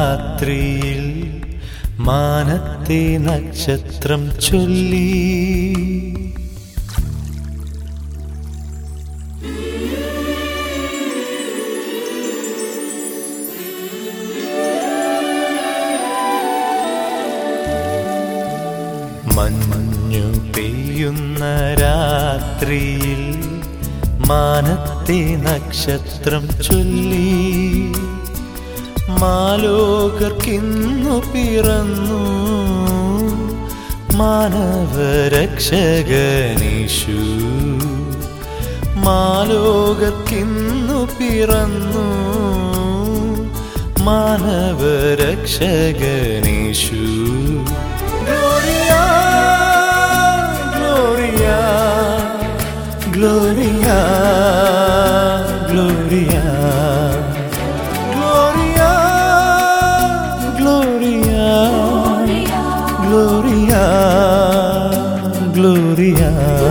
രാത്രിയിൽ മാനത്തെ നക്ഷത്രം ചൊല്ലി മഞ്ഞു പെയ്യുന്ന രാത്രിയിൽ മാനത്തെ നക്ഷത്രം ചൊല്ലി മാലോകർക്കിന്നു പിറന്നു മാനവരക്ഷകനീഷു മാലോകർക്കിന്നു പിറന്നു മാനവരക്ഷകനീഷു Gloria, Gloria, Gloria, Gloria, Gloria, Gloria, Gloria, Gloria.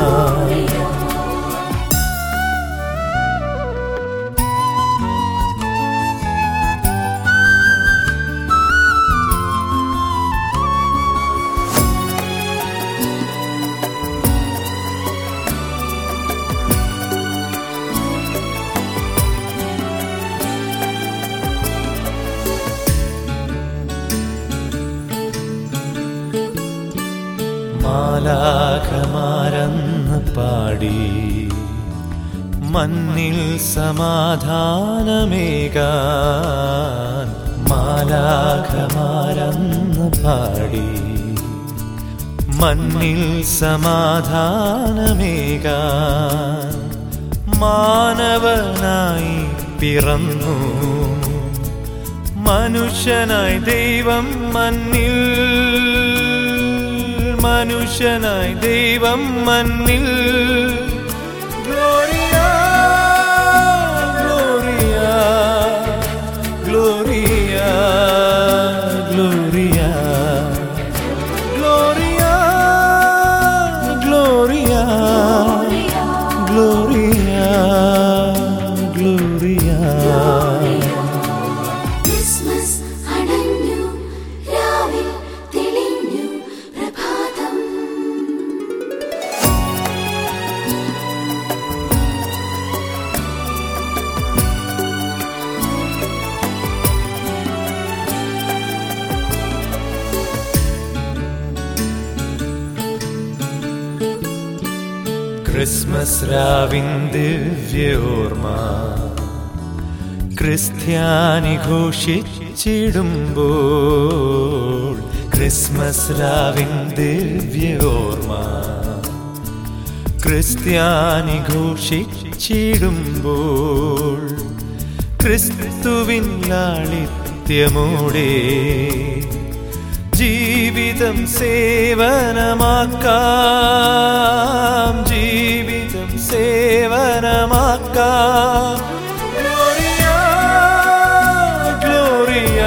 മാലാഖമാരെന്ന് പാടി മണ്ണിൽ സമാധാനമേകാൻ മാലാഖമാരെന്ന് പാടി മണ്ണിൽ സമാധാനമേകാൻ മാനവനായി പിറന്നു മനുഷ്യനായി ദൈവം മണ്ണിൽ മനുഷ്യനായി ദൈവം മണ്ണിൽ gloria gloria gloria gloria gloria gloria gloria gloria Christmas അണഞ്ഞു രാവിൽ തെളിഞ്ഞു പ്രഭാതം ക്രിസ്മസ് രാവിൻ ദിവ്യോർമ്മ ക്രിസ്ത്യാനി ഘോഷിച്ചിടുമ്പോൾ ക്രിസ്മസ് രാവിൻ ദിവ്യോർമ്മ ക്രിസ്ത്യാനി ഘോഷിച്ചിടുമ്പോൾ ക്രിസ്തുവിൻ ലാളിത്യമോടെ ജീവിതം സേവനമാക്കാം ജീവിതം സേവനമാക്കാം gloria gloria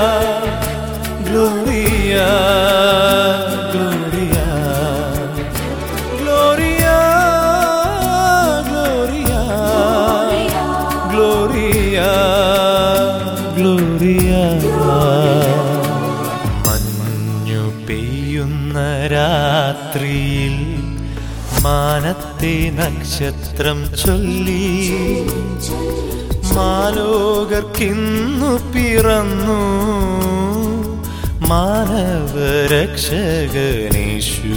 gloria gloria gloria gloria gloria gloria മഞ്ഞു പെയ്യുന്ന രാത്രിയിൽ മാനത്തെ നക്ഷത്രം ചൊല്ലി മാലോകർക്കിന്നു പിറന്നു മാനവരക്ഷകനേഷു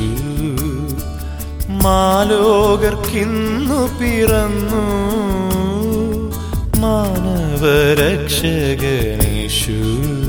മാലോകർക്കിന്നു പിറന്നു മാനവരക്ഷകനേഷു